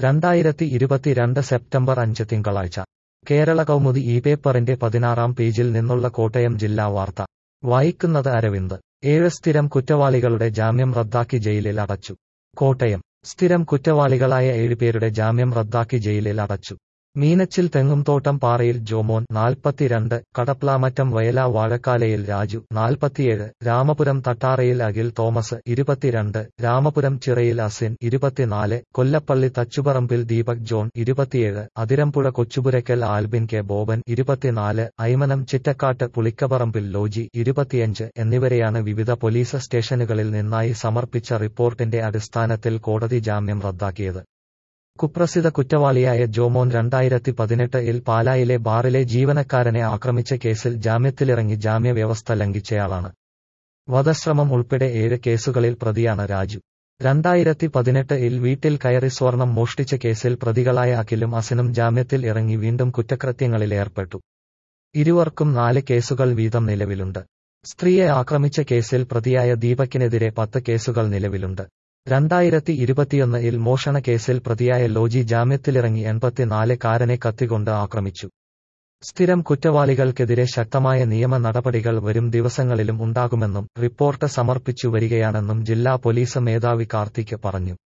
രണ്ടായിരത്തി ഇരുപത്തിരണ്ട് സെപ്റ്റംബർ അഞ്ച് തിങ്കളാഴ്ച കേരള കൗമുദി ഈ പേപ്പറിന്റെ പതിനാറാം പേജിൽ നിന്നുള്ള കോട്ടയം ജില്ലാ വാർത്ത വായിക്കുന്നത് അരവിന്ദ് ഏഴ് സ്ഥിരം കുറ്റവാളികളുടെ ജാമ്യം റദ്ദാക്കി ജയിലിൽ അടച്ചു കോട്ടയം സ്ഥിരം കുറ്റവാളികളായ ഏഴുപേരുടെ ജാമ്യം റദ്ദാക്കി ജയിലിൽ അടച്ചു മീനച്ചിൽ തെങ്ങുംതോട്ടം പാറയിൽ ജോമോൻ നാൽപ്പത്തിരണ്ട് കടപ്ലാമറ്റം വയല വാഴക്കാലയിൽ രാജു നാൽപ്പത്തിയേഴ് രാമപുരം തട്ടാറയിൽ അഖിൽ തോമസ് ഇരുപത്തിരണ്ട് രാമപുരം ചിറയിൽ അസിൻ ഇരുപത്തിനാല് കൊല്ലപ്പള്ളി തച്ചുപറമ്പിൽ ദീപക് ജോൺ ഇരുപത്തിയേഴ് അതിരമ്പുഴ കൊച്ചുപുരയ്ക്കൽ ആൽബിൻ കെ ബോബൻ ഇരുപത്തിനാല് ഐമനം ചിറ്റക്കാട്ട് പുളിക്കപറമ്പിൽ ലോജി ഇരുപത്തിയഞ്ച് എന്നിവരെയാണ് വിവിധ പോലീസ് സ്റ്റേഷനുകളിൽ നിന്നായി സമർപ്പിച്ച റിപ്പോർട്ടിന്റെ അടിസ്ഥാനത്തിൽ കോടതി ജാമ്യം റദ്ദാക്കിയത് കുപ്രസിദ്ധ കുറ്റവാളിയായ ജോമോൻ രണ്ടായിരത്തി പതിനെട്ട് ഇൽ പാലായിലെ ബാറിലെ ജീവനക്കാരനെ ആക്രമിച്ച കേസിൽ ജാമ്യത്തിലിറങ്ങി ജാമ്യവ്യവസ്ഥ ലംഘിച്ചയാളാണ് വധശ്രമം ഉൾപ്പെടെ ഏഴ് കേസുകളിൽ പ്രതിയാണ് രാജു രണ്ടായിരത്തി പതിനെട്ട് ഇൽ വീട്ടിൽ കയറി സ്വർണം മോഷ്ടിച്ച കേസിൽ പ്രതികളായ അഖിലും അസിനും ജാമ്യത്തിൽ ഇറങ്ങി വീണ്ടും കുറ്റകൃത്യങ്ങളിൽ ഏർപ്പെട്ടു ഇരുവർക്കും നാല് കേസുകൾ വീതം നിലവിലുണ്ട് സ്ത്രീയെ ആക്രമിച്ച കേസിൽ പ്രതിയായ ദീപക്കിനെതിരെ പത്ത് കേസുകൾ നിലവിലുണ്ട് രണ്ടായിരത്തി ഇരുപത്തിയൊന്ന് ഇൽ മോഷണ കേസിൽ പ്രതിയായ ലോജി ജാമ്യത്തിലിറങ്ങി എൺപത്തിനാല് കാരനെ കത്തികൊണ്ട് ആക്രമിച്ചു സ്ഥിരം കുറ്റവാളികൾക്കെതിരെ ശക്തമായ നിയമ നടപടികൾ വരും ദിവസങ്ങളിലും ഉണ്ടാകുമെന്നും റിപ്പോർട്ട് സമർപ്പിച്ചു വരികയാണെന്നും ജില്ലാ പോലീസ് മേധാവി കാർത്തിക് പറഞ്ഞു